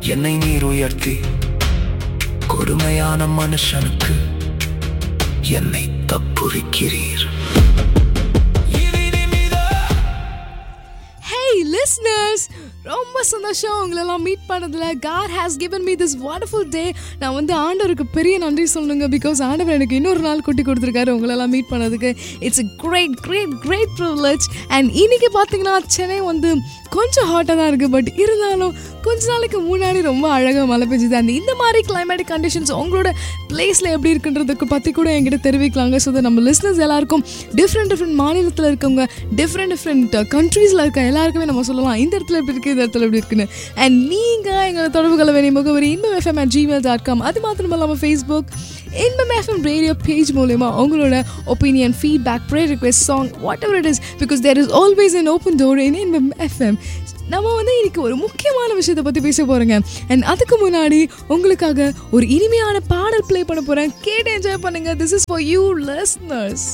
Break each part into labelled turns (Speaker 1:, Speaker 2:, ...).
Speaker 1: என்னை நீர் உயர்த்தி கொடுமையான மனுஷனுக்கு என்னை தப்புவிக்கிறீர்
Speaker 2: ஹேய் லிஸ்னர்ஸ் ரொம்ப சந்தோஷம் உங்களெல்லாம் மீட் பண்ணதில் God has given me this wonderful day நான் வந்து ஆண்டவருக்கு பெரிய நன்றி சொல்லணுங்க பிகாஸ் ஆண்டவர் எனக்கு இன்னொரு நாள் கூட்டி கொடுத்துருக்காரு உங்களெல்லாம் மீட் பண்ணதுக்கு it's a great great great privilege and இன்னைக்கு பார்த்தீங்கன்னா சென்னை வந்து கொஞ்சம் ஹாட்டாக தான் இருக்குது பட் இருந்தாலும் கொஞ்ச நாளைக்கு முன்னாடி ரொம்ப அழகாக மழை பெஞ்சுது அந்த இந்த மாதிரி கிளைமேட்டிக் கண்டிஷன்ஸ் உங்களோட பிளேஸில் எப்படி இருக்குன்றதுக்கு பற்றி கூட என்கிட்ட தெரிவிக்கலாங்க ஸோ நம்ம லிஸ்னர்ஸ் எல்லாருக்கும் டிஃப்ரெண்ட் டிஃப்ரெண்ட் மாநிலத்தில் இருக்கவங்க டிஃப்ரெண்ட் டிஃப்ரெண்ட் கண்ட்ரீஸில் இருக்க எல்லாருக்குமே நம்ம சொல்லலாம் இந்த இடத்துல எப்படி இருக்குது இந்த இடத்துல எப்படி இருக்குன்னு அண்ட் நீங்கள் எங்களை தொடர்பு கொள்ள வேண்டிய முகவரி Inbam FM at Gmail dot com அது மாத்திரம் இல்லாமல் ஃபேஸ்புக் இன்பம் எஃப்எம் ரேடியோ பேஜ் மூலயமா உங்களோட opinion feedback pray request song whatever it is because there is always an open door in Inbam FM நம்ம வந்து இன்னைக்கு ஒரு முக்கியமான விஷயத்தை பற்றி பேச போகிறோங்க அண்ட் அதுக்கு முன்னாடி உங்களுக்காக ஒரு இனிமையான பாடல் ப்ளே பண்ண போகிறேன் கேட்டு என்ஜாய் பண்ணுங்க this is for you listeners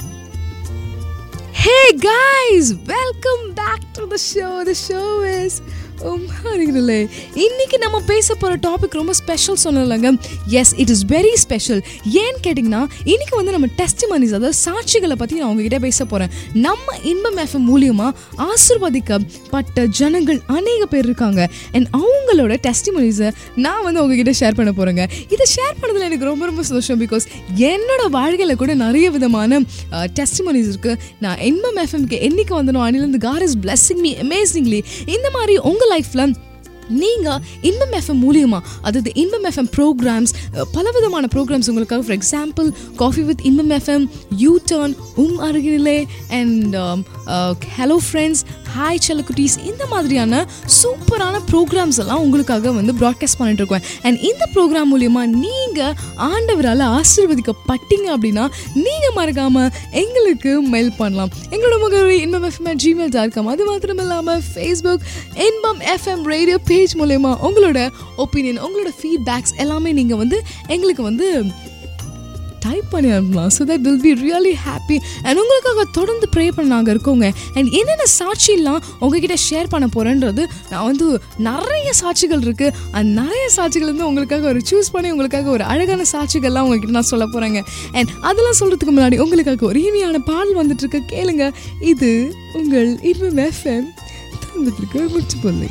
Speaker 2: hey guys welcome back to the show the show is மாறிங்களே இன்னைக்கு நம்ம பேச போகிற டாபிக் ரொம்ப ஸ்பெஷல் சொன்னலங்க yes it is very special ஏன்னு கேட்டிங்கன்னா இன்னைக்கு வந்து நம்ம டெஸ்ட் மனிஸ் அதாவது சாட்சிகளை பற்றி நான் உங்ககிட்ட பேச போகிறேன் நம்ம இன்பம் எஃப்எம் மூலியமாக ஆசிர்வதிக்கப்பட்ட ஜனங்கள் அநேக பேர் இருக்காங்க அண்ட் அவங்களோட டெஸ்ட் மனிஸை நான் வந்து உங்ககிட்ட ஷேர் பண்ண போகிறேங்க இதை ஷேர் பண்ணதில் எனக்கு ரொம்ப ரொம்ப சந்தோஷம் பிகாஸ் என்னோட வாழ்க்கையில் கூட நிறைய விதமான டெஸ்ட் மனிஸ் இருக்குது நான் இன்பம் எஃப்எம்க்கு என்னைக்கு வந்தனோ அணிலிருந்து God is blessing me amazingly இந்த மாதிரி உங்கள் லைஃப்பில் நீங்கள் இன்பம் எஃப்எம் மூலியமா அதாவது இன்பம் எஃப்எம் ப்ரோக்ராம்ஸ் பலவிதமான ப்ரோக்ராம்ஸ் உங்களுக்காக for example coffee with Inbam FM you turn உம் அருகிலே அண்ட் ஹலோ ஃப்ரெண்ட்ஸ் ஹாய் செல்லக்குட்டீஸ் இந்த மாதிரியான சூப்பரான ப்ரோக்ராம்ஸ் எல்லாம் உங்களுக்காக வந்து ப்ராட்காஸ்ட் பண்ணிட்டு இருக்கோம் அண்ட் இந்த ப்ரோக்ராம் மூலியமா நீங்கள் ஆண்டவரால் ஆசீர்வதிக்கப்பட்டீங்க அப்படின்னா நீங்கள் மறக்காமல் எங்களுக்கு மெயில் பண்ணலாம் எங்களோட முகவரி Inbam FM Gmail dot com அது மாத்திரம் இல்லாமல் ஃபேஸ்புக் இன்பம் எஃப்எம் ரேடியோ பேஜ் மூலயமா உங்களோட ஒப்பீனியன் உங்களோட ஃபீட்பேக்ஸ் எல்லாமே நீங்கள் வந்து எங்களுக்கு வந்து டைப் பண்ணி அனுப்பலாம் so that will be really happy and உங்களுக்காக தொடர்ந்து ப்ரே பண்ண நாங்கள் இருக்கோங்க அண்ட் என்னென்ன சாட்சியெல்லாம் உங்ககிட்ட ஷேர் பண்ண போகிறேன்றது நான் வந்து நிறைய சாட்சிகள் இருக்குது அந்த நிறைய சாட்சிகள் வந்து உங்களுக்காக ஒரு சூஸ் பண்ணி உங்களுக்காக ஒரு அழகான சாட்சிகள்லாம் உங்ககிட்ட நான் சொல்ல போகிறேங்க அண்ட் அதெல்லாம் சொல்கிறதுக்கு முன்னாடி உங்களுக்காக ஒரு இனிமையான பாடல் வந்துட்டுருக்கு கேளுங்க இது உங்கள் இன்பம் எஃப்எம் தங்கத்திற்கு முச்சு பொல்லை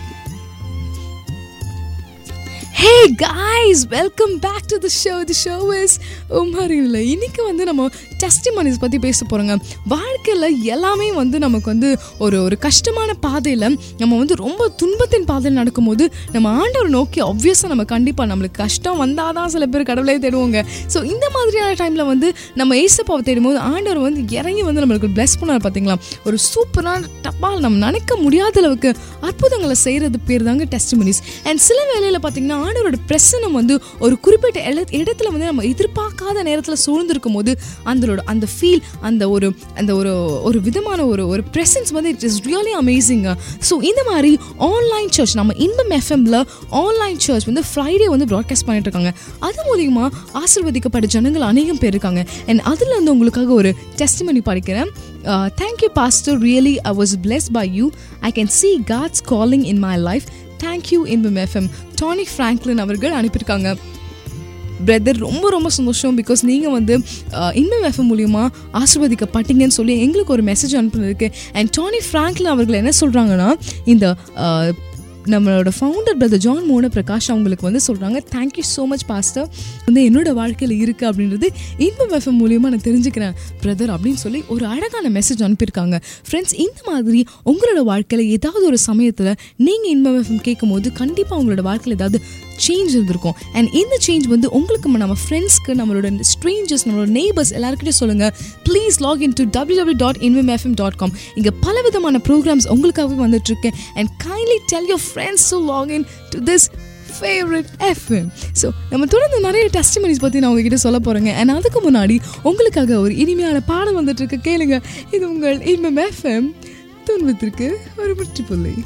Speaker 2: hey guys welcome back to the show the show is உமாரியில் இன்னைக்கு வந்து நம்ம டெஸ்டிமனிஸ் பற்றி பேச போகிறோங்க வாழ்க்கையில் எல்லாமே வந்து நமக்கு வந்து ஒரு ஒரு கஷ்டமான பாதையில் நம்ம வந்து ரொம்ப துன்பத்தின் பாதையில் நடக்கும்போது நம்ம ஆண்டவரை நோக்கி ஆப்வியஸாக நம்ம கண்டிப்பாக நம்மளுக்கு கஷ்டம் வந்தால் தான் சில பேர் கடவுளே தேடுவோங்க ஸோ இந்த மாதிரியான டைமில் வந்து நம்ம ஏசப்பாவை தேடும்போது ஆண்டவர் வந்து இறங்கி வந்து நம்மளுக்கு பிளஸ் பண்ணார் பார்த்தீங்களா ஒரு சூப்பரான டப்பால் நம்ம நினைக்க முடியாத அளவுக்கு அற்புதங்களை செய்கிறது பேர் தாங்க டெஸ்டிமனிஸ் அண்ட் சில வேளையில் பார்த்தீங்கன்னா ஆண்டவரோட பிரசனம் வந்து ஒரு குறிப்பிட்ட இட- இடத்துல வந்து நம்ம எதிர்பார்க்காத நேரத்தில் சூழ்ந்திருக்கும் போது அந்த அந்த ஃபீல் அந்த ஒரு அந்த ஒரு ஒரு விதமான ஒரு ஒரு ப்ரெசன்ஸ் வந்து இட் இஸ் ரியலி அமேசிங்க ஸோ இந்த மாதிரி ஆன்லைன் சர்ச் நம்ம இன்பம் எஃப்எம்ல ஆன்லைன் சர்ச் வந்து ஃப்ரைடே வந்து ப்ராட்காஸ்ட் பண்ணிட்டு இருக்காங்க அது மூலியமா ஆசிர்வதிக்கப்பட்ட ஜனங்கள் அநேகம் பேர் இருக்காங்க அண்ட் அதில் வந்து உங்களுக்காக ஒரு டெஸ்டிமனி படிக்கிறேன் thank you pastor really I was bless by you I can see God's calling in my life thank you Inbam FM Danny Franklin அவர்கள் அனுப்பியிருக்காங்க பிரதர் ரொம்ப ரொம்ப சந்தோஷம் பிகாஸ் நீங்கள் வந்து அஹ், இன்பம் எஃப்எம் மூலியமாக ஆசிர்வதிக்கப்பட்டீங்கன்னு சொல்லி எங்களுக்கு ஒரு மெசேஜ் அனுப்புனதுக்கு அண்ட் டானி ஃப்ராங்க்லின் அவர்கள் என்ன சொல்கிறாங்கன்னா இந்த அஹ், நம்மளோட ஃபவுண்டர் பிரதர் ஜான் மோன பிரகாஷ் அவங்களுக்கு வந்து சொல்கிறாங்க தேங்க்யூ ஸோ மச் பாஸ்டர் வந்து என்னோட வாழ்க்கையில் இருக்குது அப்படின்றது இன்பம் எஃப்எம் மூலியமாக நான் தெரிஞ்சுக்கிறேன் பிரதர் அப்படின்னு சொல்லி ஒரு அழகான மெசேஜ் அனுப்பியிருக்காங்க ஃப்ரெண்ட்ஸ் இந்த மாதிரி உங்களோட வாழ்க்கையில் ஏதாவது ஒரு சமயத்தில் நீங்கள் இன்பம் எஃப்எம் கேட்கும் போது கண்டிப்பாக உங்களோட வாழ்க்கையில் ஏதாவது சேஞ்ச் இருந்திருக்கும் அண்ட் இந்த சேஞ்ச் வந்து உங்களுக்கு நம்ம ஃப்ரெண்ட்ஸ்க்கு நம்மளோட ஸ்ட்ரேஞ்சர்ஸ் நம்மளோட நெய்பர்ஸ் எல்லாருக்கிட்டையும் சொல்லுங்கள் please login to W W dot இன்வெம்எஃப்எம் டாட் காம் இங்கே பல விதமான ப்ரோக்ராம்ஸ் உங்களுக்காகவே வந்துட்டு இருக்கேன் and kindly tell your friends to login to this favourite FM so நம்ம தொடர்ந்து நிறைய டெஸ்டிமனிஸ் பற்றி நான் உங்ககிட்ட சொல்ல போகிறேங்க அண்ட் அதுக்கு முன்னாடி உங்களுக்காக ஒரு இனிமையான பாடம் வந்துட்டு இருக்கு கேளுங்க இது உங்கள் இன்பம் எஃப்எம் துன்பத்திற்கு ஒரு முற்றுப்புள்ளி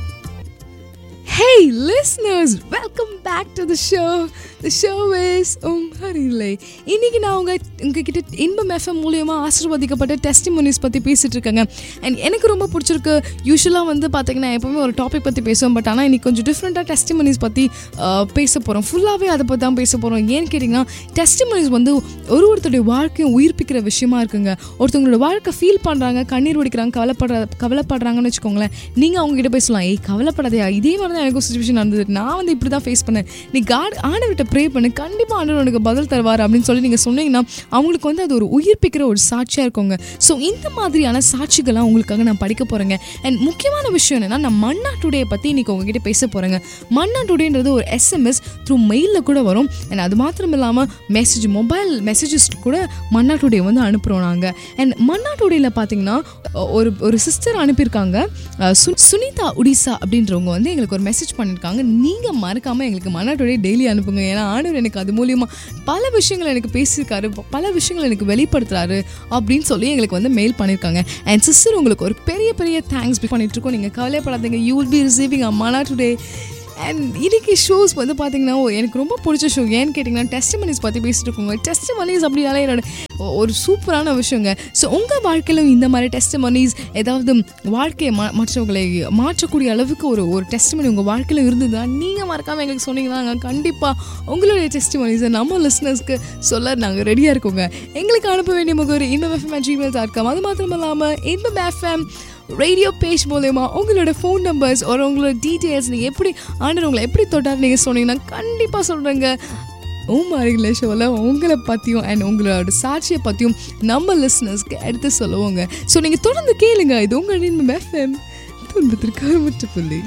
Speaker 2: Hey listeners, welcome back to the show. The show is um ஹரிலே இன்னைக்கு நான் உங்க உங்ககிட்ட இன்பம் எஃப்எம் மூலியமாக ஆசீர்வதிக்கப்பட்ட டெஸ்டிமோனிஸ் பற்றி பேசிகிட்டு இருக்காங்க அண்ட் எனக்கு ரொம்ப பிடிச்சிருக்கு யூஸ்வலாக வந்து பார்த்தீங்கன்னா எப்போவுமே ஒரு டாபிக் பற்றி பேசுவோம் பட் ஆனால் இன்னைக்கு கொஞ்சம் டிஃப்ரெண்ட்டாக டெஸ்டிமோனிஸ் பற்றி பேச போகிறோம் ஃபுல்லாகவே அதை பற்றி தான் பேச போகிறோம் ஏன்னு கேட்டிங்கன்னா டெஸ்டிமோனிஸ் வந்து ஒரு ஒருத்தருடைய வாழ்க்கையும் உயிர்ப்பிக்கிற விஷயமா இருக்குங்க ஒருத்தவங்களோட வாழ்க்கை ஃபீல் பண்ணுறாங்க கண்ணீர் வடிக்கிறாங்க கவலைப்படுற கவலைப்படுறாங்கன்னு வச்சுக்கோங்களேன் நீங்கள் அவங்ககிட்ட போய் சொல்லலாம் ஏய் கவலைப்படாதயா இதே மாதிரி தான் எனக்கும் சுச்சுவேஷன் நடந்தது நான் வந்து இப்படி தான் ஃபேஸ் பண்ணேன் நீ காட் ஆண்டவர்கிட்ட ப்ரே பண்ணு கண்டிப்பாக ஆண்டவர் உனக்கு பதில் தருவார் அப்படின்னு சொல்லி நீங்கள் சொன்னீங்கன்னா அவங்களுக்கு வந்து அது ஒரு உயிர்ப்பிக்கிற ஒரு சாட்சியாக இருக்குங்க ஸோ இந்த மாதிரியான சாட்சிகள்லாம் உங்களுக்காக நான் படிக்க போகிறேங்க அண்ட் முக்கியமான விஷயம் என்னென்னா நான் மன்னா டுடே பற்றி இன்னைக்கு உங்ககிட்ட பேச போகிறேங்க மன்னா டுடேன்றது ஒரு எஸ்எம்எஸ் த்ரூ மெயிலில் கூட வரும் அண்ட் அது மாத்திரம் இல்லாமல் மெசேஜ் மொபைல் மெசேஜஸ் கூட மன்னா டுடே வந்து அனுப்புகிறோம் நாங்கள் அண்ட் மன்னா டுடேயில் பார்த்தீங்கன்னா ஒரு ஒரு சிஸ்டர் அனுப்பியிருக்காங்க அஹ், சு- சுனிதா உடிசா அப்படின்றவங்க வந்து எங்களுக்கு ஒரு மெசேஜ் பண்ணியிருக்காங்க நீங்கள் மறக்காமல் எங்களுக்கு மன்னா டுடே டெய்லி அனுப்புங்க ஏன்னா ஆண்டவர் எனக்கு அது மூலியமாக பல விஷயங்கள் எனக்கு பேசியிருக்காரு ப- பல விஷயங்கள் எனக்கு வெளிப்படுத்துறாரு அப்படின்னு சொல்லி எங்களுக்கு வந்து மெயில் பண்ணியிருக்காங்க அண்ட் சிஸ்டர் உங்களுக்கு ஒரு பெரிய பெரிய தேங்க்ஸ் பண்ணிட்டு இருக்கோம் நீங்கள் கவலைப்படாதீங்க you will be receiving a manna today and இன்னைக்கு ஷோஸ் வந்து பார்த்தீங்கன்னா ஓ, எனக்கு ரொம்ப பிடிச்ச ஷோ ஏன்னு கேட்டிங்கன்னா டெஸ்டிமனிஸ் பற்றி பேசிட்டு இருக்கோங்க டெஸ்டிமனிஸ் அப்படின்னாலே என்னோட ஒ- ஒரு சூப்பரான விஷயங்க ஸோ உங்கள் வாழ்க்கையிலும் இந்த மாதிரி டெஸ்டிமனிஸ் ஏதாவது வாழ்க்கையை மா மற்றவங்களை மாற்றக்கூடிய அளவுக்கு ஒரு ஒரு டெஸ்டிமனி உங்கள் வாழ்க்கையில் இருந்ததுன்னா நீங்கள் மறக்காமல் எங்களுக்கு சொன்னீங்கன்னா நாங்கள் கண்டிப்பாக உங்களுடைய டெஸ்டிமனிஸை நம்ம லிஸ்னஸ்க்கு சொல்ல நாங்கள் ரெடியாக இருக்கோங்க எங்களுக்கு அனுப்ப வேண்டிய முகவரி Inbam FM Gmail dot com அது மாத்திரம் இல்லாமல் இன்பம் எஃப்எம் ரேடியோ பேஜ் மூலயமா உங்களோட ஃபோன் நம்பர்ஸ் ஒரு உங்களோட டீட்டெயில்ஸ் நீங்கள் எப்படி ஆண்டர் உங்களை எப்படி தொட்டார் நீங்கள் சொன்னீங்கன்னா கண்டிப்பாக சொல்கிறேங்க ஊமாரிகள ஷோவில் உங்களை பற்றியும் அண்ட் உங்களோட சாட்சியை பற்றியும் நம்ம லிஸ்னஸ்க்கு எடுத்து சொல்லுவோங்க ஸோ நீங்கள் தொடர்ந்து கேளுங்க இது உங்களின் எஃப்எம் துன்பத்திற்கு அறுபத்து புள்ளி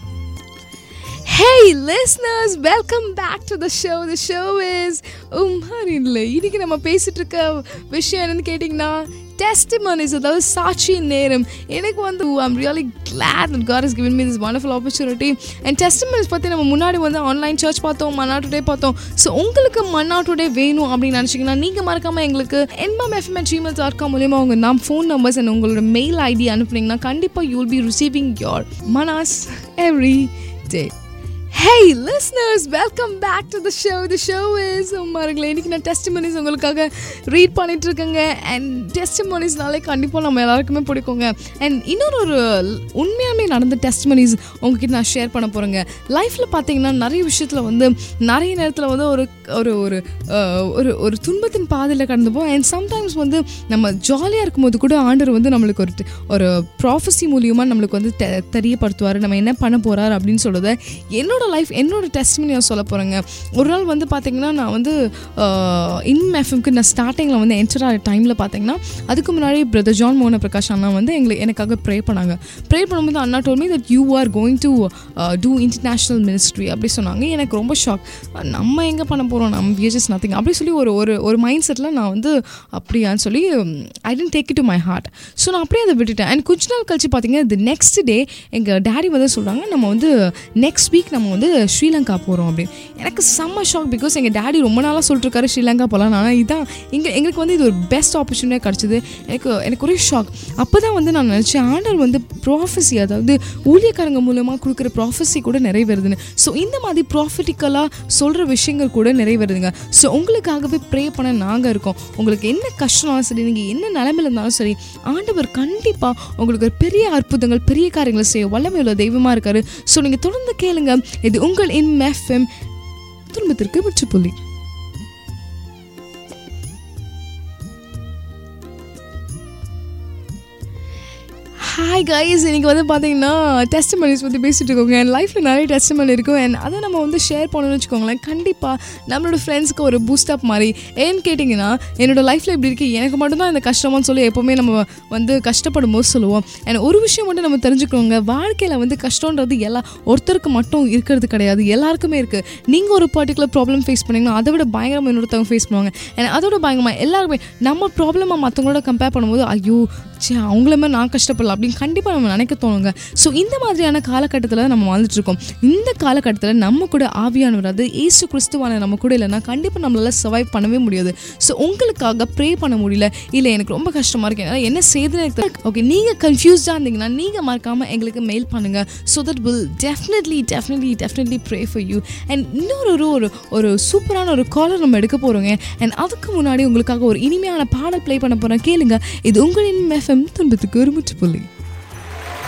Speaker 2: Hey listeners, welcome back to the show. The show is உம்ஹாரின்ல இன்னைக்கு நம்ம பேசிட்டு இருக்க விஷயம் என்னன்னு கேட்டிங்கன்னா டெஸ்டிமனிஸ் அதாவது சாட்சி நேரம் எனக்கு வந்து I'm really glad that God has given me this wonderful opportunity and testimonies பற்றி நம்ம முன்னாடி வந்து ஆன்லைன் சர்ச் பார்த்தோம் மன்னா டுடே பார்த்தோம் ஸோ உங்களுக்கு மன்னா டுடே வேணும் அப்படின்னு நினச்சிங்கன்னா நீங்கள் மறக்காமல் எங்களுக்கு Inbam FM at Gmail dot com மூலியமாக உங்கள் நாம் ஃபோன் நம்பர்ஸ் அண்ட் உங்களோட மெயில் ஐடி அனுப்புனீங்கன்னா கண்டிப்பாக you will be receiving your mannas every day Hey listeners, welcome back to the show. The show is பாருங்களேன் இன்னைக்கு நான் டெஸ்டிமனிஸ் உங்களுக்காக ரீட் பண்ணிட்டு இருக்கேங்க அண்ட் டெஸ்டிமனிஸ்னாலே கண்டிப்பாக நம்ம எல்லாருக்குமே பிடிக்குங்க அண்ட் இன்னொரு ஒரு உண்மையாலுமே நடந்த டெஸ்டிமனிஸ் உங்ககிட்ட நான் ஷேர் பண்ண போகிறேங்க லைஃப்பில் பார்த்தீங்கன்னா நிறைய விஷயத்தில் வந்து நிறைய நேரத்தில் வந்து ஒரு ஒரு ஒரு அஹ், ஒரு ஒரு துன்பத்தின் பாதையில் கடந்து போவோம் அண்ட் சம்டைம்ஸ் வந்து நம்ம ஜாலியாக இருக்கும்போது கூட ஆண்டவர் வந்து நம்மளுக்கு ஒரு ஒரு ப்ராஃபஸி மூலியமாக நம்மளுக்கு வந்து தெ தெரியப்படுத்துவார் நம்ம என்ன பண்ண போகிறார் அப்படின்னு சொல்கிறத என்னோட லைஃப் என்னோட டெஸ்ட்மனி நான் சொல்ல போகிறேங்க ஒரு நாள் வந்து பார்த்தீங்கன்னா நான் வந்து இன் எஃப்எம்க்கு நான் ஸ்டார்டிங்கில் வந்து என்டர் ஆகிற டைமில் பார்த்தீங்கன்னா அதுக்கு முன்னாடி பிரதர் ஜான் மோகன பிரகாஷ் அண்ணா வந்து எங்களை எனக்காக ப்ரே பண்ணாங்க ப்ரே பண்ணும்போது அண்ணா told me that you are going to do international ministry அப்படி சொன்னாங்க எனக்கு ரொம்ப ஷாக் நம்ம எங்கே பண்ண போகிறோம் நம்ம வியஜஸ் நத்திங் அப்படி சொல்லி ஒரு ஒரு ஒரு மைண்ட் செட்டில் நான் வந்து அப்படியான்னு சொல்லி I didn't take it to my heart so நான் அப்படியே அதை விட்டுட்டேன் அண்ட் கொஞ்ச நாள் கழிச்சு பார்த்தீங்கன்னா தி நெக்ஸ்ட் டே எங்கள் டேடி வந்து சொல்கிறாங்க நம்ம வந்து நெக்ஸ்ட் வீக் நம்ம வந்து ஸ்ரீலங்கா போகிறோம் அப்படின்னு எனக்கு செம்ம ஷாக் பிகாஸ் எங்கள் டேடி ரொம்ப நாளாக சொல்லிட்டுருக்காரு ஸ்ரீலங்கா போகலாம் ஆனால் இதான் எங்க எங்களுக்கு வந்து இது ஒரு பெஸ்ட் ஆப்பர்ச்சுனிட்டியாக கிடச்சிது எனக்கு எனக்கு ஒரே ஷாக் அப்போ தான் வந்து நான் நினச்சேன் ஆண்டர் வந்து ப்ராஃபஸி அதாவது ஊழியக்காரங்க மூலமாக கொடுக்குற ப்ராஃபஸி கூட நிறைவேறுதுன்னு ஸோ இந்த மாதிரி ப்ராஃபிட்டிக்கலாக சொல்கிற விஷயங்கள் கூட நிறைவேறுதுங்க ஸோ உங்களுக்காகவே ப்ரே பண்ண நாங்கள் இருக்கோம் உங்களுக்கு என்ன கஷ்டம்னாலும் சரி நீங்கள் என்ன நிலைமையில இருந்தாலும் சரி ஆண்டவர் கண்டிப்பாக உங்களுக்கு ஒரு பெரிய அற்புதங்கள் பெரிய காரியங்களை செய்ய வல்லமை உள்ள தெய்வமாக இருக்காரு ஸோ நீங்கள் தொடர்ந்து கேளுங்க இது உங்கள் இன் எஃப்எம் துன்பத்திற்கு முற்றுப்புள்ளி ஹாய் கைஸ் இன்னைக்கு வந்து பார்த்தீங்கன்னா டெஸ்ட் மனிஸ் பற்றி பேசிட்டு இருக்கோங்க என் லைஃப்பில் நிறைய டெஸ்ட் மணி இருக்கும் அண்ட் அதை நம்ம வந்து ஷேர் பண்ணணும்னு வச்சுக்கோங்களேன் கண்டிப்பாக நம்மளோட ஃப்ரெண்ட்ஸ்க்கு ஒரு பூஸ்ட் அப் மாதிரி ஏன்னு கேட்டிங்கன்னா என்னோட லைஃப்பில் இப்படி இருக்குது எனக்கு மட்டும்தான் இந்த கஷ்டமான்னு சொல்லி எப்போவுமே நம்ம வந்து கஷ்டப்படும் போது சொல்லுவோம் அண்ட் ஒரு விஷயம் மட்டும் நம்ம தெரிஞ்சுக்கோங்க வாழ்க்கையில் வந்து கஷ்டன்றது எல்லா ஒருத்தருக்கு மட்டும் இருக்கிறது கிடையாது எல்லாருக்குமே இருக்குது நீங்கள் ஒரு பர்டிகுலர் ப்ராப்ளம் ஃபேஸ் பண்ணீங்கன்னா அதை விட பயங்கரமாக இன்னொருத்தவங்க ஃபேஸ் பண்ணுவாங்க அண்ட் அதோட பயங்கரமாக எல்லாருமே நம்ம ப்ராப்ளமாக மற்றவங்களோட கம்பேர் பண்ணும்போது ஐயோ சே அவங்கள மாதிரி நான் கஷ்டப்படலாம் அப்படின்னு கண்டிப்பாக நம்ம நினைக்க தோணுங்க ஸோ இந்த மாதிரியான காலகட்டத்தில் நம்ம வாழ்ந்துட்டு இருக்கோம் இந்த காலகட்டத்தில் நம்ம கூட ஆவியானவர் அது ஏசு கிறிஸ்துவான நம்ம கூட இல்லைன்னா கண்டிப்பாக நம்மளால சர்வைவ் பண்ணவே முடியாது ஸோ உங்களுக்காக ப்ரே பண்ண முடியல இல்லை எனக்கு ரொம்ப கஷ்டமாக இருக்கு என்னால என்ன செய்யுதுன்னு எனக்கு ஓகே நீங்கள் கன்ஃபியூஸ்டாக இருந்தீங்கன்னா நீங்கள் மறக்காமல் எங்களுக்கு மெயில் பண்ணுங்கள் so that will definitely definitely definitely pray for you and இன்னொரு ஒரு ஒரு ஒரு சூப்பரான ஒரு காலர் நம்ம எடுக்க போகிறோங்க அண்ட் அதுக்கு முன்னாடி உங்களுக்காக ஒரு இனிமையான பாடல் ப்ளே பண்ண போகிறேன் கேளுங்க இது உங்களின் எஃப்எம் துன்பத்துக்கு ஒரு முற்றுப்புள்ளி